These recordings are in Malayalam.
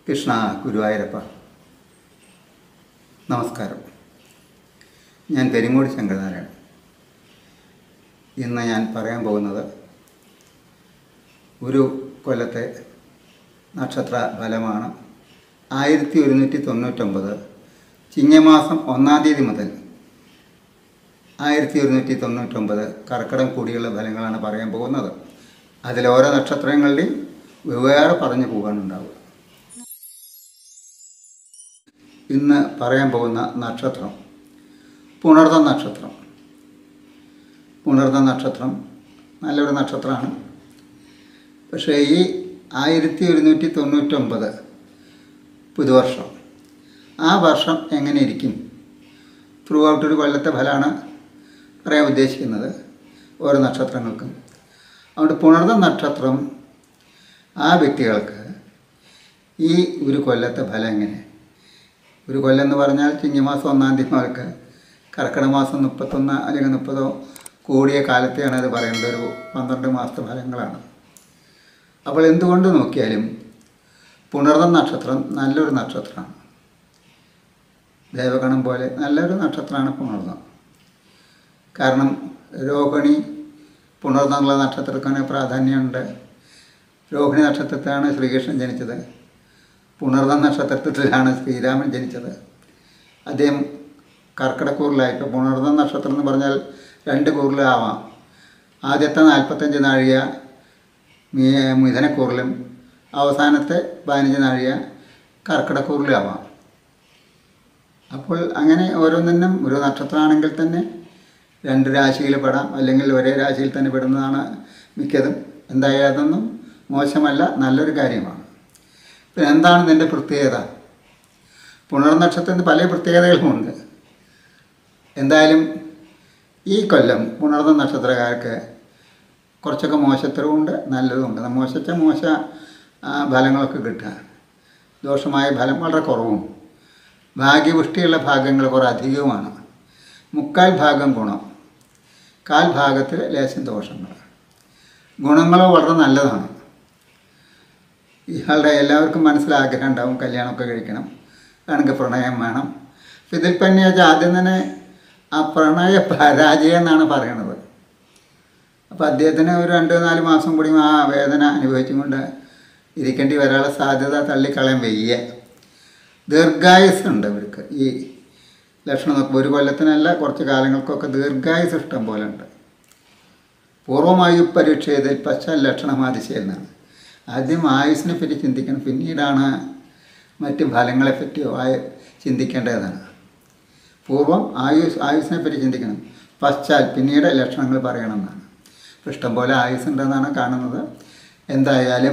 കൃഷ്ണ ഗുരുവായൂരപ്പ നമസ്കാരം ഞാൻ പെരിങ്ങോട് ശങ്കരനാരായണൻ ഇന്ന് ഞാൻ പറയാൻ പോകുന്നത് ഒരു കൊല്ലത്തെ നക്ഷത്ര ഫലമാണ് ആയിരത്തി ഒരുന്നൂറ്റി തൊണ്ണൂറ്റൊമ്പത് ചിങ്ങമാസം ഒന്നാം തീയതി മുതൽ ആയിരത്തി ഒരുന്നൂറ്റി തൊണ്ണൂറ്റൊമ്പത് കർക്കിടം കൂടിയുള്ള ഫലങ്ങളാണ് പറയാൻ പോകുന്നത് അതിൽ ഓരോ നക്ഷത്രങ്ങളുടെയും വെവ്വേറെ പറഞ്ഞു പോകാനുണ്ടാവും ഇന്ന് പറയാൻ പോകുന്ന നക്ഷത്രം പുണർത നക്ഷത്രം പുണർത നക്ഷത്രം നല്ലൊരു നക്ഷത്രമാണ് പക്ഷേ ഈ ആയിരത്തി ഒരുന്നൂറ്റി തൊണ്ണൂറ്റൊമ്പത് പുതുവർഷം ആ വർഷം എങ്ങനെ ഇരിക്കും ത്രൂ ഔട്ട് ഒരു കൊല്ലത്തെ ഫലമാണ് പറയാൻ ഉദ്ദേശിക്കുന്നത് ഓരോ നക്ഷത്രങ്ങൾക്കും അതുകൊണ്ട് പുണർന്ന നക്ഷത്രം ആ വ്യക്തികൾക്ക് ഈ ഒരു കൊല്ലത്തെ ഫലം എങ്ങനെ ഒരു കൊല്ലം എന്ന് പറഞ്ഞാൽ ചിങ്ങമാസം ഒന്നാം തീയതി മുതൽക്ക് കർക്കിടക മാസം മുപ്പത്തൊന്ന് അല്ലെങ്കിൽ മുപ്പതോ കൂടിയ കാലത്തെയാണ് അത് പറയേണ്ടത് ഒരു പന്ത്രണ്ട് മാസത്തെ ഫലങ്ങളാണ് അപ്പോൾ എന്തുകൊണ്ട് നോക്കിയാലും പുണർന്ന നക്ഷത്രം നല്ലൊരു നക്ഷത്രമാണ് ദേവഗണം പോലെ നല്ലൊരു നക്ഷത്രമാണ് പുണർന്നം കാരണം രോഹിണി പുണർന്നം എന്നുള്ള നക്ഷത്രത്തിന് പ്രാധാന്യമുണ്ട് രോഹിണി നക്ഷത്രത്തിലാണ് ശ്രീകൃഷ്ണൻ ജനിച്ചത് പുണർന്ന നക്ഷത്രത്തിലാണ് ശ്രീരാമൻ ജനിച്ചത് അദ്ദേഹം കർക്കിടക്കൂറിലായി ഇപ്പോൾ പുണർന്ന നക്ഷത്രം എന്ന് പറഞ്ഞാൽ രണ്ട് കൂറിലാവാം ആദ്യത്തെ നാൽപ്പത്തഞ്ച് നാഴിക മീ മിഥുനക്കൂറിലും അവസാനത്തെ പതിനഞ്ച് നാഴിക കർക്കിടക്കൂറിലാവാം അപ്പോൾ അങ്ങനെ ഓരോന്നിനും ഒരു നക്ഷത്രമാണെങ്കിൽ തന്നെ രണ്ട് രാശിയിൽ പെടാം അല്ലെങ്കിൽ ഒരേ രാശിയിൽ തന്നെ പെടുന്നതാണ് മിക്കതും എന്തായാലും അതൊന്നും മോശമല്ല നല്ലൊരു കാര്യമാണ് പിന്നെ എന്താണ് ഇതിൻ്റെ പ്രത്യേകത പുണർനക്ഷത്രത്തിന് പല പ്രത്യേകതകളുമുണ്ട് എന്തായാലും ഈ കൊല്ലം പുണർന്ന നക്ഷത്രക്കാർക്ക് കുറച്ചൊക്കെ മോശത്തരവുമുണ്ട് നല്ലതുമുണ്ട് മോശച്ച മോശ ആ, ഫലങ്ങളൊക്കെ കിട്ടുക ദോഷമായ ഫലം വളരെ കുറവും ഭാഗ്യപുഷ്ടിയുള്ള ഭാഗങ്ങൾ കുറേ അധികവുമാണ് മുക്കാൽ ഭാഗം ഗുണം കാൽ ഭാഗത്തിൽ ലേശം ദോഷങ്ങൾ ഗുണങ്ങളോ വളരെ നല്ലതാണ് ഇയാളുടെ എല്ലാവർക്കും മനസ്സിലാഗ്രഹം ഉണ്ടാവും കല്യാണമൊക്കെ കഴിക്കണം വേണമെങ്കിൽ പ്രണയം വേണം അപ്പം ഇതിൽ തന്നെ വെച്ചാൽ ആദ്യം തന്നെ ആ പ്രണയ പരാജയം എന്നാണ് പറയണത് അപ്പോൾ അദ്ദേഹത്തിന് ഒരു രണ്ട് നാല് മാസം കൂടി ആ വേദന അനുഭവിച്ചും കൊണ്ട് ഇരിക്കേണ്ടി വരാനുള്ള സാധ്യത തള്ളിക്കളയാൻ വയ്യ ദീർഘായുസ് ഉണ്ട് ഇവർക്ക് ഈ ലക്ഷണം നോക്കുമ്പോൾ ഒരു കൊല്ലത്തിനല്ല കുറച്ച് കാലങ്ങൾക്കൊക്കെ ദീർഘായുസ് ഇഷ്ടം പോലെ ഉണ്ട് പൂർവ്വമായു പരീക്ഷയതിൽ പശ്ചാൽ ലക്ഷണമാതിശയെന്നാണ് ആദ്യം ആയുസിനെ പറ്റി ചിന്തിക്കണം പിന്നീടാണ് മറ്റ് ഫലങ്ങളെ പറ്റിയോ ആയ ചിന്തിക്കേണ്ടതാണ് പൂർവ്വം ആയുസ് ആയുസിനെ പറ്റി ചിന്തിക്കണം പശ്ചാൽ പിന്നീട് ലക്ഷണങ്ങൾ പറയണമെന്നാണ് ഇപ്പം ഇഷ്ടംപോലെ ആയുസ് ഉണ്ടെന്നാണ് കാണുന്നത് എന്തായാലും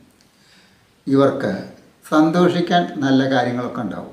ഇവർക്ക് സന്തോഷിക്കാൻ നല്ല കാര്യങ്ങളൊക്കെ ഉണ്ടാവും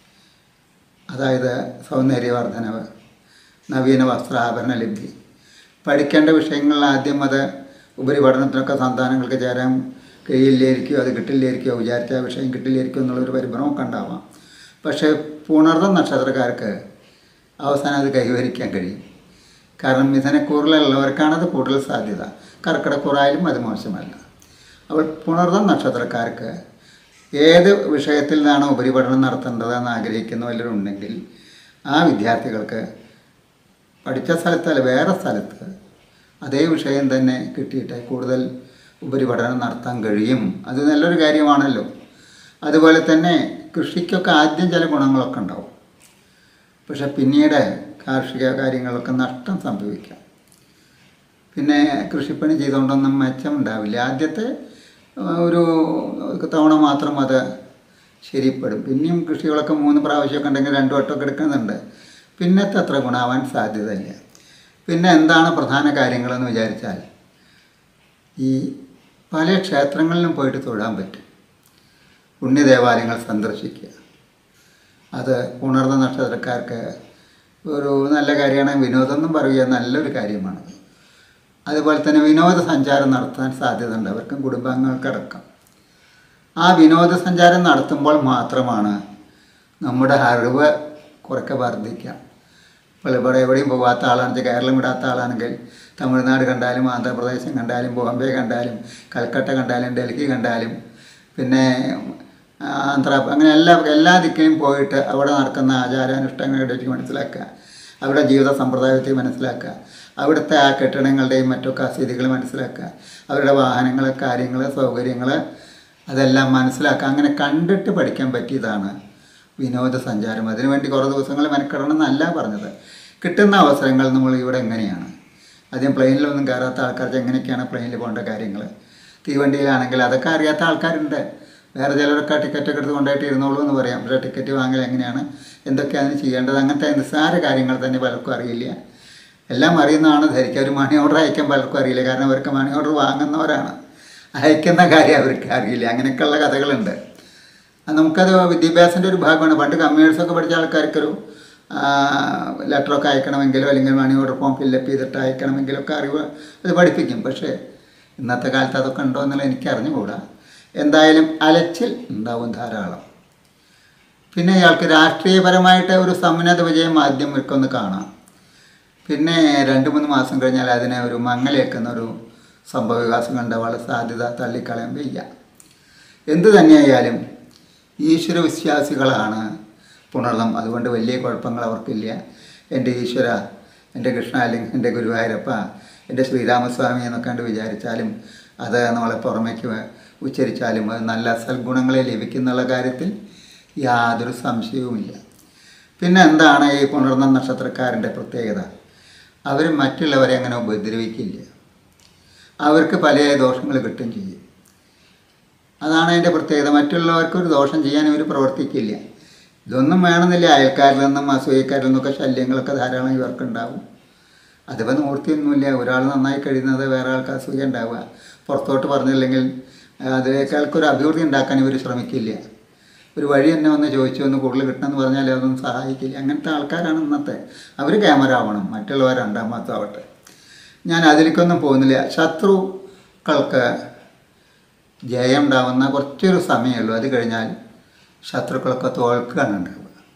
അതായത് സൗന്ദര്യവർദ്ധനവ് നവീന വസ്ത്രാഭരണ ലബ്ധി പഠിക്കേണ്ട വിഷയങ്ങളിൽ ആദ്യം അത് ഉപരിപഠനത്തിനൊക്കെ സന്താനങ്ങൾക്ക് ചേരാൻ കഴിയില്ലായിരിക്കുമോ അത് കിട്ടില്ലായിരിക്കുമോ വിചാരിച്ച ആ വിഷയം കിട്ടില്ലായിരിക്കുമോ എന്നുള്ളൊരു പരിഭ്രമമൊക്കെ ഉണ്ടാവാം പക്ഷേ പുണർന്ന നക്ഷത്രക്കാർക്ക് അവസാനം അത് കൈവരിക്കാൻ കഴിയും കാരണം മിഥനക്കൂറിലുള്ളവർക്കാണത് കൂടുതൽ സാധ്യത കർക്കിടക്കൂറായാലും അത് മോശമല്ല അപ്പോൾ പുണർന്ന നക്ഷത്രക്കാർക്ക് ഏത് വിഷയത്തിൽ നിന്നാണ് ഉപരിപഠനം നടത്തേണ്ടതെന്ന് ആഗ്രഹിക്കുന്ന വല്ലവരും ഉണ്ടെങ്കിൽ ആ വിദ്യാർത്ഥികൾക്ക് പഠിച്ച സ്ഥലത്തല്ല വേറെ സ്ഥലത്ത് അതേ വിഷയം തന്നെ കിട്ടിയിട്ട് കൂടുതൽ ഉപരിപഠനം നടത്താൻ കഴിയും അത് നല്ലൊരു കാര്യമാണല്ലോ അതുപോലെ തന്നെ കൃഷിക്കൊക്കെ ആദ്യം ചില ഗുണങ്ങളൊക്കെ ഉണ്ടാവും പക്ഷെ പിന്നീട് കാർഷിക കാര്യങ്ങളൊക്കെ നഷ്ടം സംഭവിക്കാം പിന്നെ കൃഷിപ്പണി ചെയ്തുകൊണ്ടൊന്നും മെച്ചം ഉണ്ടാവില്ല ആദ്യത്തെ ആ, ഒരു തവണ മാത്രം അത് ശരിപ്പെടും പിന്നെയും കൃഷികളൊക്കെ മൂന്ന് പ്രാവശ്യമൊക്കെ ഉണ്ടെങ്കിൽ രണ്ട് വട്ടമൊക്കെ എടുക്കുന്നുണ്ട് പിന്നത്തെ അത്ര ഗുണാവാൻ സാധ്യതയില്ല പിന്നെ എന്താണ് പ്രധാന കാര്യങ്ങളെന്ന് വിചാരിച്ചാൽ ഈ പല ക്ഷേത്രങ്ങളിലും പോയിട്ട് തൊഴാൻ പറ്റും പുണ്യദേവാലയങ്ങൾ സന്ദർശിക്കുക അത് ഉണർന്ന നക്ഷത്രക്കാർക്ക് ഒരു നല്ല കാര്യമാണ് വിനോദം എന്നും പറയുക നല്ലൊരു കാര്യമാണത് അതുപോലെ തന്നെ വിനോദസഞ്ചാരം നടത്താൻ സാധ്യത ഉണ്ട് അവർക്കും കുടുംബാംഗങ്ങൾക്കടക്കം ആ വിനോദസഞ്ചാരം നടത്തുമ്പോൾ മാത്രമാണ് നമ്മുടെ അറിവ് കുറക്കെ വർദ്ധിക്കാം ഇപ്പോൾ ഇവിടെ എവിടെയും പോകാത്ത ആളാണെങ്കിൽ കേരളം വിടാത്ത ആളാണെങ്കിൽ തമിഴ്നാട് കണ്ടാലും ആന്ധ്രാപ്രദേശം കണ്ടാലും ബോംബെ കണ്ടാലും കൽക്കട്ട കണ്ടാലും ഡൽഹി കണ്ടാലും പിന്നെ ആന്ധ്ര അങ്ങനെ എല്ലാ എല്ലാ ദിക്കിലും പോയിട്ട് അവിടെ നടക്കുന്ന ആചാരാനുഷ്ഠാനങ്ങളെ പറ്റി മനസ്സിലാക്കുക അവരുടെ ജീവിത സമ്പ്രദായത്തെ മനസ്സിലാക്കുക അവിടുത്തെ ആ കെട്ടിടങ്ങളുടെയും മറ്റൊക്കെ സ്ഥിതികൾ മനസ്സിലാക്കുക അവരുടെ വാഹനങ്ങൾ കാര്യങ്ങൾ സൗകര്യങ്ങൾ അതെല്ലാം മനസ്സിലാക്കുക അങ്ങനെ കണ്ടിട്ട് പഠിക്കാൻ പറ്റിയതാണ് വിനോദസഞ്ചാരം അതിനുവേണ്ടി കുറേ ദിവസങ്ങൾ മെനക്കെടണം എന്നല്ല പറഞ്ഞത് കിട്ടുന്ന അവസരങ്ങൾ നമ്മൾ ഇവിടെ എങ്ങനെയാണ് ആദ്യം പ്ലെയിനിലൊന്നും കയറാത്ത ആൾക്കാർക്ക് എങ്ങനെയൊക്കെയാണ് പ്ലെയിനിൽ പോകേണ്ട കാര്യങ്ങൾ തീവണ്ടിയിലാണെങ്കിൽ അതൊക്കെ അറിയാത്ത ആൾക്കാരുണ്ട് വേറെ ചിലരൊക്കെ ടിക്കറ്റൊക്കെ എടുത്ത് കൊണ്ടായിട്ട് ഇരുന്നോളൂ എന്ന് പറയാം പക്ഷേ ടിക്കറ്റ് വാങ്ങൽ എങ്ങനെയാണ് എന്തൊക്കെയാണ് ചെയ്യേണ്ടത് അങ്ങനത്തെ നിസ്സാര കാര്യങ്ങൾ തന്നെ പലർക്കും അറിയില്ല എല്ലാം അറിയുന്നതാണ് ധരിക്കുക ഒരു മണി ഓർഡർ അയക്കാൻ പലർക്കും അറിയില്ല കാരണം അവർക്ക് മണി ഓർഡർ വാങ്ങുന്നവരാണ് അയക്കുന്ന കാര്യം അവർക്ക് അറിയില്ല അങ്ങനെയൊക്കെയുള്ള കഥകളുണ്ട് അത് നമുക്കത് വിദ്യാഭ്യാസത്തിൻ്റെ ഒരു ഭാഗമാണ് പണ്ട് കമ്മ്യൂണിസ്റ്റൊക്കെ പഠിച്ച ആൾക്കാർക്കൊരു ലെറ്ററൊക്കെ അയക്കണമെങ്കിലോ അല്ലെങ്കിൽ മണി ഓർഡർ ഫോം ഫില്ലപ്പ് ചെയ്തിട്ട് അയക്കണമെങ്കിലോ ഒക്കെ അറിവ് അത് പഠിപ്പിക്കും പക്ഷേ ഇന്നത്തെ കാലത്ത് അതൊക്കെ ഉണ്ടോ എന്നുള്ളത് എനിക്ക് അറിഞ്ഞുകൂടാ എന്തായാലും അലച്ചിൽ ഉണ്ടാവും ധാരാളം പിന്നെ ഇയാൾക്ക് രാഷ്ട്രീയപരമായിട്ട് ഒരു സമുന്നത വിജയം ആദ്യം ഇവർക്കൊന്ന് കാണാം പിന്നെ രണ്ട് മൂന്ന് മാസം കഴിഞ്ഞാൽ അതിനെ ഒരു മങ്ങലേക്കുന്ന ഒരു സംഭവ വികാസങ്ങൾ ഉണ്ടാവാനുള്ള സാധ്യത തള്ളിക്കളയാൻ വയ്യ എന്തു തന്നെയായാലും ഈശ്വര വിശ്വാസികളാണ് പുണർന്നം അതുകൊണ്ട് വലിയ കുഴപ്പങ്ങൾ അവർക്കില്ല എൻ്റെ ഈശ്വര എൻ്റെ കൃഷ്ണ അല്ലെങ്കിൽ എൻ്റെ ഗുരുവായൂരപ്പ എൻ്റെ ശ്രീരാമസ്വാമി എന്നൊക്കെ കണ്ട് വിചാരിച്ചാലും അത് നമ്മളെ പുറമേക്ക് ഉച്ചരിച്ചാലും അത് നല്ല സൽഗുണങ്ങളെ ലഭിക്കുന്നുള്ള കാര്യത്തിൽ യാതൊരു സംശയവുമില്ല പിന്നെ എന്താണ് ഈ പുണർന്ന നക്ഷത്രക്കാരൻ്റെ പ്രത്യേകത അവർ മറ്റുള്ളവരെ അങ്ങനെ ഉപദ്രവിക്കില്ല അവർക്ക് പല ദോഷങ്ങൾ കിട്ടും ചെയ്യും അതാണ് അതിൻ്റെ പ്രത്യേകത മറ്റുള്ളവർക്ക് ഒരു ദോഷം ചെയ്യാൻ ഇവർ പ്രവർത്തിക്കില്ല ഇതൊന്നും വേണമെന്നില്ല അയൽക്കാരിൽ നിന്നും അസൂയക്കാരിൽ നിന്നൊക്കെ ശല്യങ്ങളൊക്കെ ധാരാളം ഇവർക്കുണ്ടാവും അതിപ്പോൾ നിവൃത്തിയൊന്നുമില്ല ഒരാൾ നന്നായി കഴിയുന്നത് വേറെ ആൾക്ക് അസൂയ ഉണ്ടാവുക പുറത്തോട്ട് പറഞ്ഞില്ലെങ്കിൽ അതിനേക്കാൾക്കൊരു അഭിവൃദ്ധി ഉണ്ടാക്കാൻ ഇവർ ശ്രമിക്കില്ല ഒരു വഴി തന്നെ ഒന്ന് ചോദിച്ചു ഒന്ന് കൂടുതൽ കിട്ടണമെന്ന് പറഞ്ഞാൽ അതൊന്നും സഹായിക്കില്ല അങ്ങനത്തെ ആൾക്കാരാണ് ഇന്നത്തെ അവർ ക്യാമറ ആവണം മറ്റുള്ളവർ രണ്ടാമത്തോ ആവട്ടെ ഞാൻ അതിലേക്കൊന്നും പോകുന്നില്ല ശത്രുക്കൾക്ക് ജയം ഉണ്ടാവുന്ന കുറച്ചൊരു സമയമേ അത് കഴിഞ്ഞാൽ ശത്രുക്കളൊക്കെ തോൽക്കുകയാണ് ഉണ്ടാവുക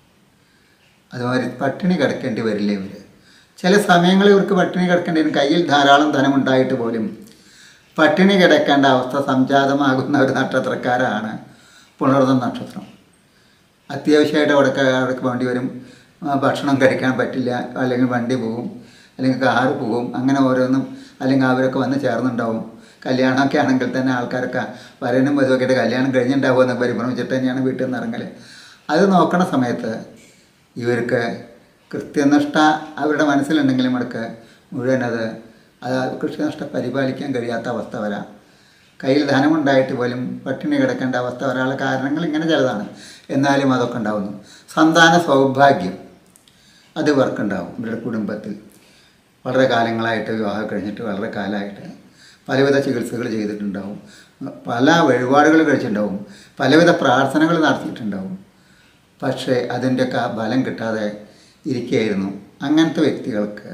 അതുമാതിരി പട്ടിണി കിടക്കേണ്ടി വരില്ല ഇവർ ചില സമയങ്ങളിൽ ഇവർക്ക് പട്ടിണി കിടക്കേണ്ടി വരും കയ്യിൽ ധാരാളം ധനമുണ്ടായിട്ട് പോലും പട്ടിണി കിടക്കേണ്ട അവസ്ഥ സംജാതമാകുന്ന ഒരു നക്ഷത്രക്കാരാണ് പുണർന്ന നക്ഷത്രം അത്യാവശ്യമായിട്ട് അവിടെ അവിടേക്ക് വേണ്ടി വരും ആ, ഭക്ഷണം കഴിക്കാൻ പറ്റില്ല അല്ലെങ്കിൽ വണ്ടി പോകും അല്ലെങ്കിൽ കാറ് പോകും അങ്ങനെ ഓരോന്നും അല്ലെങ്കിൽ അവരൊക്കെ വന്ന് ചേർന്നുണ്ടാവും കല്യാണമൊക്കെ ആണെങ്കിൽ തന്നെ ആൾക്കാരൊക്കെ വരനും വധുവൊക്കെ ആയിട്ട് കല്യാണം കഴിഞ്ഞിട്ടുണ്ടാവുമെന്ന് പരിഭ്രമിച്ചിട്ട് തന്നെയാണ് വീട്ടിൽ നിന്ന് ഇറങ്ങൽ അത് നോക്കണ സമയത്ത് ഇവർക്ക് കൃത്യനിഷ്ഠ അവരുടെ മനസ്സിലുണ്ടെങ്കിലും ഇടക്ക് മുഴുവനത് അത് കൃത്യനിഷ്ഠ പരിപാലിക്കാൻ കഴിയാത്ത അവസ്ഥ വരാം കയ്യിൽ ധനമുണ്ടായിട്ട് പോലും പട്ടിണി കിടക്കേണ്ട അവസ്ഥ വരാനുള്ള കാരണങ്ങൾ ഇങ്ങനെ ചിലതാണ് എന്നാലും അതൊക്കെ ഉണ്ടാവുന്നു സന്താന സൗഭാഗ്യം അത് ഇവർക്കുണ്ടാവും ഇവരുടെ കുടുംബത്തിൽ വളരെ കാലങ്ങളായിട്ട് വിവാഹം കഴിഞ്ഞിട്ട് വളരെ കാലമായിട്ട് പലവിധ ചികിത്സകൾ ചെയ്തിട്ടുണ്ടാവും പല വഴിപാടുകൾ കഴിച്ചിട്ടുണ്ടാവും പലവിധ പ്രാർത്ഥനകൾ നടത്തിയിട്ടുണ്ടാവും പക്ഷേ അതിൻ്റെയൊക്കെ ബലം കിട്ടാതെ ഇരിക്കുകയായിരുന്നു അങ്ങനത്തെ വ്യക്തികൾക്ക്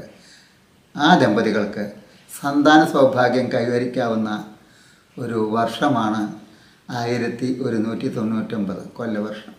ആ ദമ്പതികൾക്ക് സന്താന സൗഭാഗ്യം കൈവരിക്കാവുന്ന ഒരു വർഷമാണ് ആയിരത്തി ഒരുന്നൂറ്റി തൊണ്ണൂറ്റൊമ്പത് കൊല്ലവർഷം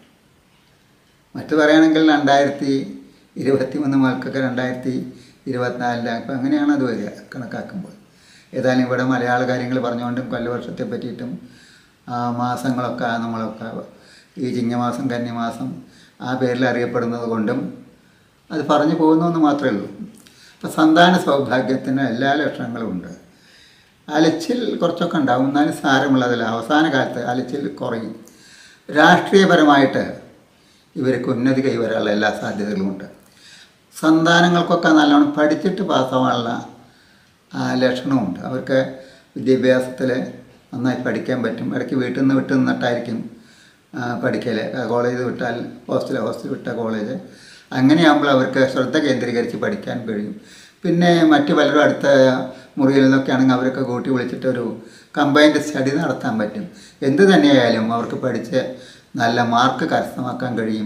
മറ്റു പറയുകയാണെങ്കിൽ രണ്ടായിരത്തി ഇരുപത്തി മൂന്ന് മുതൽക്കൊക്കെ രണ്ടായിരത്തി ഇരുപത്തിനാലില് അപ്പം അങ്ങനെയാണ് അത് വരിക കണക്കാക്കുമ്പോൾ ഏതായാലും ഇവിടെ മലയാള കാര്യങ്ങൾ പറഞ്ഞുകൊണ്ടും കൊല്ലവർഷത്തെ പറ്റിയിട്ടും ആ മാസങ്ങളൊക്കെ നമ്മളൊക്കെ ഈ ചിങ്ങമാസം കന്നിമാസം ആ പേരിൽ അറിയപ്പെടുന്നത് കൊണ്ടും അത് പറഞ്ഞു പോകുന്നു എന്ന് മാത്രമേ ഉള്ളൂ അപ്പം സന്താന സൗഭാഗ്യത്തിന് എല്ലാ ലക്ഷണങ്ങളും ഉണ്ട് അലച്ചിൽ കുറച്ചൊക്കെ ഉണ്ടാവും എന്നാലും സാരമുള്ളതല്ല അവസാന കാലത്ത് അലച്ചിൽ കുറയും രാഷ്ട്രീയപരമായിട്ട് ഇവർക്ക് ഉന്നതി കൈവരാനുള്ള എല്ലാ സാധ്യതകളും ഉണ്ട് സന്താനങ്ങൾക്കൊക്കെ നല്ലോണം പഠിച്ചിട്ട് പാസ്സാവാനുള്ള ആ ലക്ഷണമുണ്ട് അവർക്ക് വിദ്യാഭ്യാസത്തിൽ നന്നായി പഠിക്കാൻ പറ്റും ഇടയ്ക്ക് വീട്ടിൽ നിന്ന് വിട്ട് നിന്നിട്ടായിരിക്കും പഠിക്കൽ കോളേജ് വിട്ടാൽ ഹോസ്റ്റൽ ഹോസ്റ്റൽ വിട്ട കോളേജ് അങ്ങനെയാകുമ്പോൾ അവർക്ക് ശ്രദ്ധ കേന്ദ്രീകരിച്ച് പഠിക്കാൻ കഴിയും പിന്നെ മറ്റ് പലരും അടുത്ത മുറിയിൽ നിന്നൊക്കെ ആണെങ്കിൽ അവരൊക്കെ കൂട്ടി വിളിച്ചിട്ട് ഒരു കമ്പൈൻഡ് സ്റ്റഡി നടത്താൻ പറ്റും എന്ത് തന്നെയായാലും അവർക്ക് പഠിച്ച് നല്ല മാർക്ക് കരസ്ഥമാക്കാൻ കഴിയും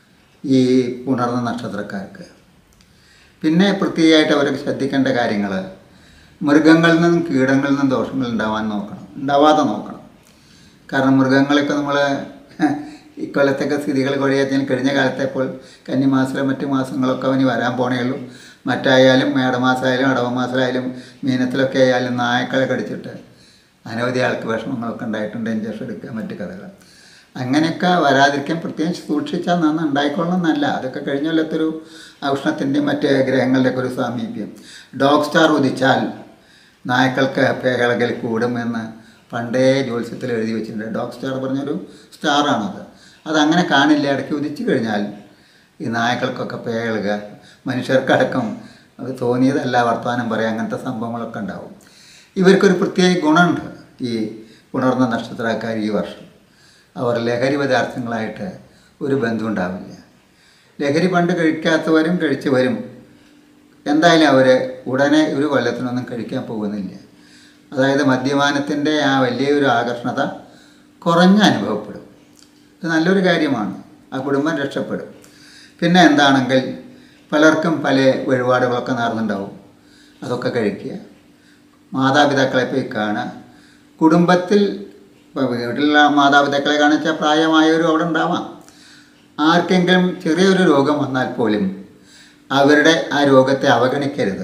ഈ ഉണർന്ന നക്ഷത്രക്കാർക്ക് പിന്നെ പ്രത്യേകമായിട്ട് അവർക്ക് ശ്രദ്ധിക്കേണ്ട കാര്യങ്ങൾ മൃഗങ്ങളിൽ നിന്നും കീടങ്ങളിൽ നിന്നും ദോഷങ്ങൾ ഉണ്ടാവാൻ നോക്കണം ഉണ്ടാവാതെ നോക്കണം കാരണം മൃഗങ്ങളൊക്കെ നമ്മൾ ഇക്കൊല്ലത്തൊക്കെ സ്ഥിതികൾ കൊഴിയാച്ചാൽ കഴിഞ്ഞ കാലത്തെ ഇപ്പോൾ കന്നിമാസത്തിലെ മറ്റു മാസങ്ങളൊക്കെ അവന് വരാൻ പോണേ ഉള്ളൂ മറ്റായാലും മേടമാസമായാലും അടവമാസമായാലും മീനത്തിലൊക്കെ ആയാലും നായക്കളെ കടിച്ചിട്ട് അനവധി ആൾക്ക് വിഷമങ്ങളൊക്കെ ഉണ്ടായിട്ടുണ്ട് ഇഞ്ചക്ഷൻ എടുക്കുക മറ്റു കഥകൾ അങ്ങനെയൊക്കെ വരാതിരിക്കാൻ പ്രത്യേകിച്ച് സൂക്ഷിച്ചാൽ നന്ന് ഉണ്ടായിക്കൊള്ളണമെന്നല്ല അതൊക്കെ കഴിഞ്ഞ കൊല്ലത്തൊരു ഔഷ്ണത്തിൻ്റെയും മറ്റ് ഗ്രഹങ്ങളുടെയൊക്കെ ഒരു സാമീപ്യം ഡോഗ് സ്റ്റാർ ഉദിച്ചാൽ നായ്ക്കൾക്ക് പേകളകൽ കൂടുമെന്ന് പണ്ടേ ജ്യോത്സ്യത്തിൽ എഴുതി വെച്ചിട്ടുണ്ട് ഡോഗ് സ്റ്റാർ പറഞ്ഞൊരു സ്റ്റാറാണത് അതങ്ങനെ കാണില്ല ഇടയ്ക്ക് ഉദിച്ചു കഴിഞ്ഞാൽ ഈ നായ്ക്കൾക്കൊക്കെ പേകളുക മനുഷ്യർക്കടക്കം അത് തോന്നിയതല്ല വർത്തമാനം പറയാം അങ്ങനത്തെ സംഭവങ്ങളൊക്കെ ഉണ്ടാവും ഇവർക്കൊരു പ്രത്യേക ഗുണമുണ്ട് ഈ പുണർന്ന നക്ഷത്രക്കാർ ഈ വർഷം അവർ ലഹരി പദാർത്ഥങ്ങളായിട്ട് ഒരു ബന്ധം ഉണ്ടാവില്ല ലഹരി പണ്ട് കഴിക്കാത്തവരും കഴിച്ചവരും എന്തായാലും അവർ ഉടനെ ഒരു കൊല്ലത്തിനൊന്നും കഴിക്കാൻ പോകുന്നില്ല അതായത് മദ്യപാനത്തിൻ്റെ ആ വലിയൊരു ആകർഷണത കുറഞ്ഞ അനുഭവപ്പെടും ഇത് നല്ലൊരു കാര്യമാണ് ആ കുടുംബം രക്ഷപ്പെടും പിന്നെ എന്താണെങ്കിൽ പലർക്കും പല വഴിപാടുകളൊക്കെ നടന്നുണ്ടാവും അതൊക്കെ കഴിക്കുക മാതാപിതാക്കളെ പോയി കാണുക കുടുംബത്തിൽ ഇപ്പോൾ വീട്ടിലുള്ള മാതാപിതാക്കളെ കാണിച്ചാൽ പ്രായമായവരും അവിടെ ഉണ്ടാവാം ആർക്കെങ്കിലും ചെറിയൊരു രോഗം വന്നാൽ പോലും അവരുടെ ആ രോഗത്തെ അവഗണിക്കരുത്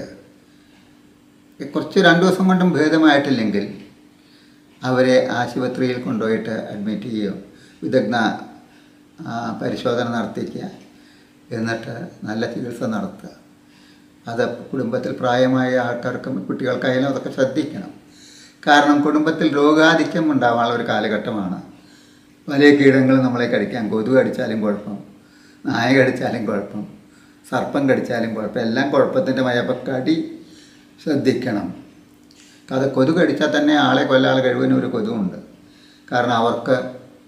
കുറച്ച് രണ്ട് ദിവസം കൊണ്ടും ഭേദമായിട്ടില്ലെങ്കിൽ അവരെ ആശുപത്രിയിൽ കൊണ്ടുപോയിട്ട് അഡ്മിറ്റ് ചെയ്യുകയോ വിദഗ്ധ ആ, പരിശോധന നടത്തിക്കുക എന്നിട്ട് നല്ല ചികിത്സ നടത്തുക അത് കുടുംബത്തിൽ പ്രായമായ ആൾക്കാർക്കും കുട്ടികൾക്കായാലും അതൊക്കെ ശ്രദ്ധിക്കണം കാരണം കുടുംബത്തിൽ രോഗാധിക്യം ഉണ്ടാവാനുള്ള ഒരു കാലഘട്ടമാണ് വലിയ കീടങ്ങൾ നമ്മളെ കടിക്കാൻ കൊതുക് കടിച്ചാലും കുഴപ്പം നായ കടിച്ചാലും കുഴപ്പം സർപ്പം കടിച്ചാലും കുഴപ്പം എല്ലാം കുഴപ്പത്തിൻ്റെ മയപ്പം കടി ശ്രദ്ധിക്കണം അത് കൊതുക് കടിച്ചാൽ തന്നെ ആളെ കൊല്ലാൾ കഴിവിന് ഒരു കൊതുകുണ്ട് കാരണം അവർക്ക്